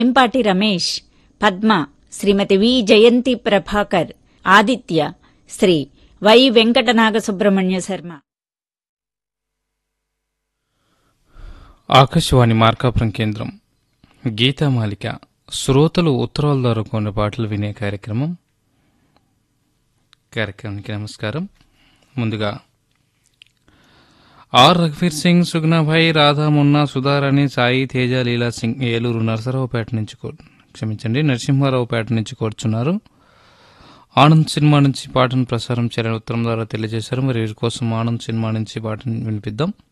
ఎంపాటి రమేష్ పద్మ శ్రీమతి వి జయంతి ప్రభాకర్ ఆదిత్య శ్రీ వై వెంకటనాగ సుబ్రహ్మణ్య శర్మ ఆకాశవాణి మార్కాపురం కేంద్రం గీతామాలిక శ్రోతలు ఉత్తరాల ద్వారా కొన్ని పాటలు వినే కార్యక్రమం కార్యక్రమానికి నమస్కారం ముందుగా ఆర్ రఘువీర్ సింగ్ సుగ్నాభాయ్ రాధా మున్నా సుధారాణి సాయి తేజ లీలా సింగ్ ఏలూరు నరసరావుపేట నుంచి కో క్షమించండి నరసింహారావుపేట నుంచి కోరుచున్నారు ఆనంద్ సినిమా నుంచి పాటను ప్రసారం చేయాలని ఉత్తరం ద్వారా తెలియజేశారు మరి వీరి కోసం ఆనంద్ సినిమా నుంచి పాటను వినిపిద్దాం